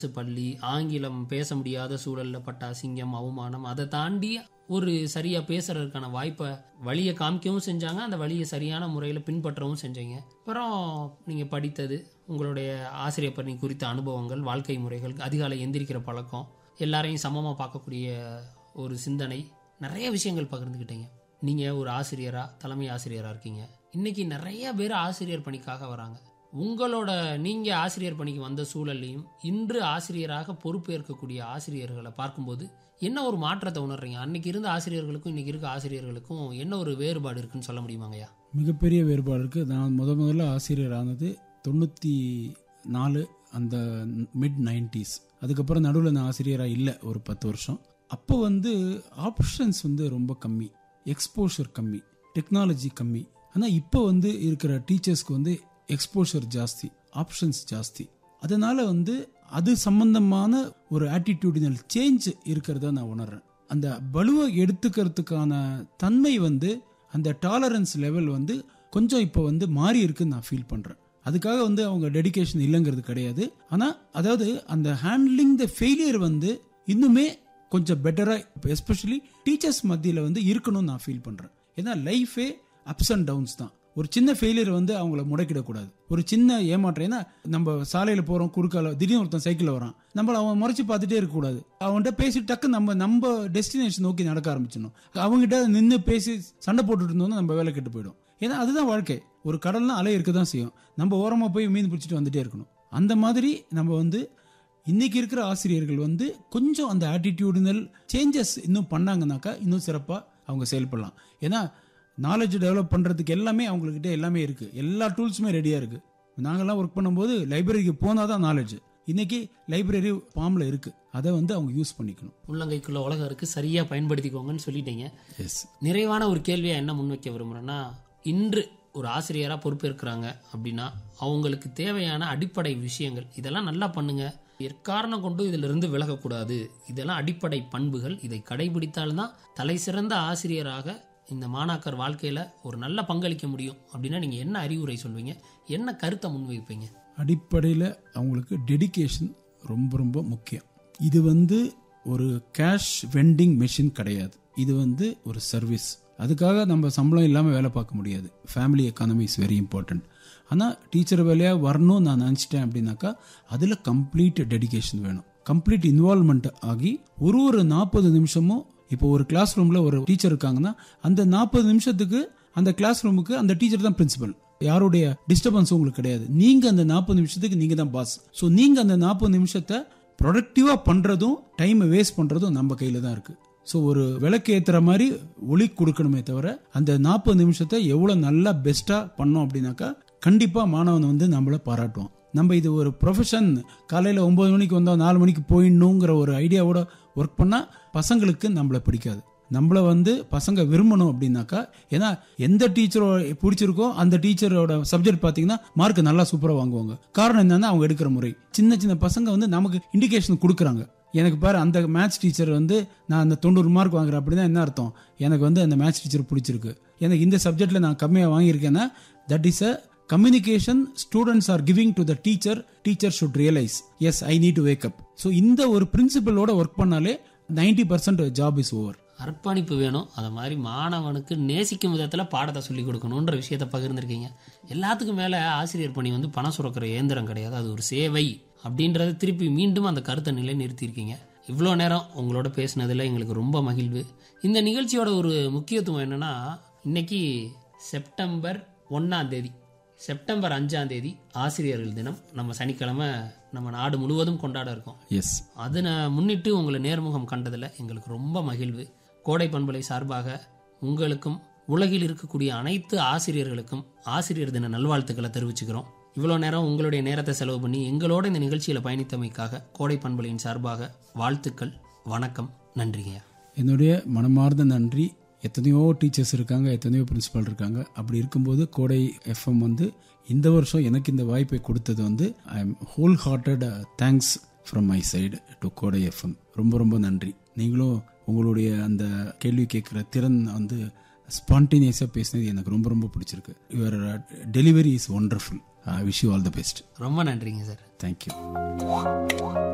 அரசு பள்ளி ஆங்கிலம் பேச முடியாத சூழல்ல பட்ட அசிங்கம் அவமானம் அதை தாண்டி ஒரு சரியா பேசுறதுக்கான வாய்ப்பை வழியை காமிக்கவும் செஞ்சாங்க அந்த வழியை சரியான முறையில் பின்பற்றவும் செஞ்சீங்க அப்புறம் நீங்க படித்தது உங்களுடைய ஆசிரியர் பணி குறித்த அனுபவங்கள் வாழ்க்கை முறைகள் அதிகாலை எந்திரிக்கிற பழக்கம் எல்லாரையும் சமமாக பார்க்கக்கூடிய ஒரு சிந்தனை நிறைய விஷயங்கள் பகிர்ந்துக்கிட்டீங்க நீங்க ஒரு ஆசிரியரா தலைமை ஆசிரியரா இருக்கீங்க இன்னைக்கு நிறைய பேர் ஆசிரியர் பணிக்காக வராங்க உங்களோட நீங்க ஆசிரியர் பணிக்கு வந்த சூழல்லையும் இன்று ஆசிரியராக பொறுப்பேற்கக்கூடிய ஆசிரியர்களை பார்க்கும்போது என்ன ஒரு மாற்றத்தை உணர்றீங்க அன்னைக்கு இருந்த ஆசிரியர்களுக்கும் இன்னைக்கு இருக்க ஆசிரியர்களுக்கும் என்ன ஒரு வேறுபாடு இருக்குன்னு சொல்ல முடியுமாங்கய்யா மிகப்பெரிய வேறுபாடு இருக்குது நான் முத முதல்ல ஆசிரியர் ஆனது தொண்ணூற்றி நாலு அந்த மிட் நைன்டிஸ் அதுக்கப்புறம் நடுவில் நான் ஆசிரியராக இல்லை ஒரு பத்து வருஷம் அப்போ வந்து ஆப்ஷன்ஸ் வந்து ரொம்ப கம்மி எக்ஸ்போஷர் கம்மி டெக்னாலஜி கம்மி ஆனால் இப்போ வந்து இருக்கிற டீச்சர்ஸ்க்கு வந்து எக்ஸ்போஷர் ஜாஸ்தி ஆப்ஷன்ஸ் ஜாஸ்தி அதனால வந்து அது சம்பந்தமான ஒரு ஆட்டிடியூடினல் சேஞ்ச் இருக்கிறத நான் உணர்றேன் அந்த பலுவை எடுத்துக்கிறதுக்கான தன்மை வந்து அந்த டாலரன்ஸ் லெவல் வந்து கொஞ்சம் இப்போ வந்து மாறி இருக்குன்னு நான் ஃபீல் பண்ணுறேன் அதுக்காக வந்து அவங்க டெடிகேஷன் இல்லைங்கிறது கிடையாது ஆனால் அதாவது அந்த ஹேண்ட்லிங் த ஃபெயிலியர் வந்து இன்னுமே கொஞ்சம் பெட்டராக எஸ்பெஷலி டீச்சர்ஸ் மத்தியில் வந்து இருக்கணும்னு நான் ஃபீல் பண்ணுறேன் ஏன்னா லைஃபே அப்ஸ் அண்ட் டவுன்ஸ் தான் ஒரு சின்ன ஃபெயிலியர் வந்து அவங்கள முடக்கிடக்கூடாது ஒரு சின்ன ஏமாற்றம் ஏன்னா நம்ம சாலையில் போகிறோம் குறுக்கால திடீர்னு ஒருத்தன் சைக்கிளில் வரான் நம்மள அவன் முறைச்சி பார்த்துட்டே இருக்கக்கூடாது அவன்கிட்ட பேசி டக்கு நம்ம நம்ம டெஸ்டினேஷன் நோக்கி நடக்க ஆரம்பிச்சிடணும் அவங்ககிட்ட நின்று பேசி சண்டை போட்டுட்டு இருந்தோம்னா நம்ம வேலை கெட்டு போயிடும் ஏன்னா அதுதான் வாழ்க்கை ஒரு கடல்னா அலை இருக்க தான் செய்யும் நம்ம ஓரமாக போய் மீன் பிடிச்சிட்டு வந்துட்டே இருக்கணும் அந்த மாதிரி நம்ம வந்து இன்னைக்கு இருக்கிற ஆசிரியர்கள் வந்து கொஞ்சம் அந்த ஆட்டிடியூடினல் சேஞ்சஸ் இன்னும் பண்ணாங்கனாக்கா இன்னும் சிறப்பாக அவங்க செயல்படலாம் ஏன்னா நாலேஜ் டெவலப் பண்ணுறதுக்கு எல்லாமே அவங்கக்கிட்ட எல்லாமே இருக்குது எல்லா டூல்ஸுமே ரெடியாக இருக்குது நாங்கள்லாம் ஒர்க் பண்ணும்போது லைப்ரரிக்கு போனால் தான் நாலேஜ் இன்னைக்கு லைப்ரரி ஃபார்மில் இருக்குது அதை வந்து அவங்க யூஸ் பண்ணிக்கணும் உள்ளங்கைக்குள்ள உலகம் இருக்கு சரியா பயன்படுத்திக்கோங்கன்னு சொல்லிட்டீங்க எஸ் நிறைவான ஒரு கேள்வியா என்ன முன்வைக்க விரும்புறேன்னா இன்று ஒரு ஆசிரியரா பொறுப்பேற்கிறாங்க அப்படின்னா அவங்களுக்கு தேவையான அடிப்படை விஷயங்கள் இதெல்லாம் நல்லா பண்ணுங்க எக்காரணம் கொண்டு இதுல இருந்து விலகக்கூடாது இதெல்லாம் அடிப்படை பண்புகள் இதை கடைபிடித்தால்தான் தலை சிறந்த ஆசிரியராக இந்த மாணாக்கர் வாழ்க்கையில ஒரு நல்ல பங்களிக்க முடியும் அப்படின்னா நீங்க என்ன அறிவுரை சொல்வீங்க என்ன கருத்தை முன்வைப்பீங்க அடிப்படையில் அவங்களுக்கு டெடிகேஷன் ரொம்ப ரொம்ப முக்கியம் இது வந்து ஒரு கேஷ் வெண்டிங் மெஷின் கிடையாது இது வந்து ஒரு சர்வீஸ் அதுக்காக நம்ம சம்பளம் இல்லாமல் வேலை பார்க்க முடியாது family economy is very important ஆனால் டீச்சர் வேலையாக வரணும்னு நான் நினச்சிட்டேன் அப்படின்னாக்கா அதில் கம்ப்ளீட் டெடிகேஷன் வேணும் கம்ப்ளீட் இன்வால்மெண்ட் ஆகி ஒரு ஒரு நாற்பது நிமிஷமும் இப்போ ஒரு கிளாஸ் ரூமில் ஒரு டீச்சர் இருக்காங்கன்னா அந்த நாற்பது நிமிஷத்துக்கு அந்த கிளாஸ் ரூமுக்கு அந்த டீச்சர் தான் பிரின்சிபல் யாருடைய டிஸ்டர்பன்ஸ் உங்களுக்கு கிடையாது நீங்க அந்த நாற்பது நிமிஷத்துக்கு நீங்க தான் பாஸ் ஸோ நீங்க அந்த நாற்பது நிமிஷத்தை ப்ரொடக்டிவா பண்றதும் டைமை வேஸ்ட் பண்றதும் நம்ம கையில தான் இருக்கு ஸோ ஒரு விளக்கு ஏத்துற மாதிரி ஒளி கொடுக்கணுமே தவிர அந்த நாற்பது நிமிஷத்தை எவ்வளவு நல்லா பெஸ்டா பண்ணோம் அப்படின்னாக்கா கண்டிப்பா மாணவன் வந்து நம்மள பாராட்டுவான் நம்ம இது ஒரு ப்ரொஃபஷன் காலையில் ஒன்பது மணிக்கு வந்தால் நாலு மணிக்கு போயிடணுங்கிற ஒரு ஐடியாவோட ஒர்க் பண்ணால் பசங்களுக்கு நம்மளை பிடிக்காது நம்மளை வந்து பசங்க விரும்பணும் அப்படின்னாக்கா ஏன்னா எந்த டீச்சரோ பிடிச்சிருக்கோ அந்த டீச்சரோட சப்ஜெக்ட் பார்த்தீங்கன்னா மார்க் நல்லா சூப்பராக வாங்குவாங்க காரணம் என்னன்னா அவங்க எடுக்கிற முறை சின்ன சின்ன பசங்க வந்து நமக்கு இண்டிகேஷன் கொடுக்குறாங்க எனக்கு பாரு அந்த மேத்ஸ் டீச்சர் வந்து நான் அந்த தொண்ணூறு மார்க் வாங்குறேன் அப்படின்னா என்ன அர்த்தம் எனக்கு வந்து அந்த மேத்ஸ் டீச்சர் பிடிச்சிருக்கு எனக்கு இந்த சப்ஜெக்ட்ல நான் கம்மியாக வாங்கியிருக்கேன்னா that is a communication students are giving to the teacher teacher should realise as I need to wake up so இந்த ஒரு பிரின்சிபலோட ஒர்க் பண்ணாலே ninety percent job is over அர்ப்பணிப்பு வேணும் அதை மாதிரி மாணவனுக்கு நேசிக்கும் விதத்தில் பாடத்தை சொல்லிக் கொடுக்கணுன்ற விஷயத்த பகிர்ந்திருக்கீங்க எல்லாத்துக்கும் மேலே ஆசிரியர் பணி வந்து பணம் சுரக்கிற இயந்திரம் கிடையாது அது ஒரு சேவை அப்படின்றத திருப்பி மீண்டும் அந்த கருத்தை நிலை நிறுத்தியிருக்கீங்க இவ்வளோ நேரம் உங்களோட பேசினதில் எங்களுக்கு ரொம்ப மகிழ்வு இந்த நிகழ்ச்சியோட ஒரு முக்கியத்துவம் என்னன்னா இன்னைக்கு செப்டம்பர் ஒன்றாம் தேதி செப்டம்பர் அஞ்சாம் தேதி ஆசிரியர்கள் தினம் நம்ம சனிக்கிழமை நம்ம நாடு முழுவதும் கொண்டாட இருக்கோம் எஸ் அதனை முன்னிட்டு உங்களை நேர்முகம் கண்டதில் எங்களுக்கு ரொம்ப மகிழ்வு கோடை பண்பலை சார்பாக உங்களுக்கும் உலகில் இருக்கக்கூடிய அனைத்து ஆசிரியர்களுக்கும் ஆசிரியர் தின நல்வாழ்த்துக்களை தெரிவிச்சுக்கிறோம் இவ்வளோ நேரம் உங்களுடைய நேரத்தை செலவு பண்ணி எங்களோட இந்த நிகழ்ச்சியில் பயணித்தமைக்காக கோடை பண்பலையின் சார்பாக வாழ்த்துக்கள் வணக்கம் நன்றிங்கய்யா என்னுடைய மனமார்ந்த நன்றி எத்தனையோ டீச்சர்ஸ் இருக்காங்க எத்தனையோ பிரின்சிபல் இருக்காங்க அப்படி இருக்கும்போது கோடை எஃப்எம் வந்து இந்த வருஷம் எனக்கு இந்த வாய்ப்பை கொடுத்தது வந்து I am whole hearted thanks from my side to Kodai FM ரொம்ப ரொம்ப நன்றி நீங்களும் உங்களுடைய அந்த கேள்வி கேட்குற திறன் வந்து ஸ்பான்டேனியஸாக பேசினது எனக்கு ரொம்ப ரொம்ப பிடிச்சிருக்கு your delivery is wonderful I wish you all the best ரொம்ப நன்றிங்க சார் தேங்க்யூ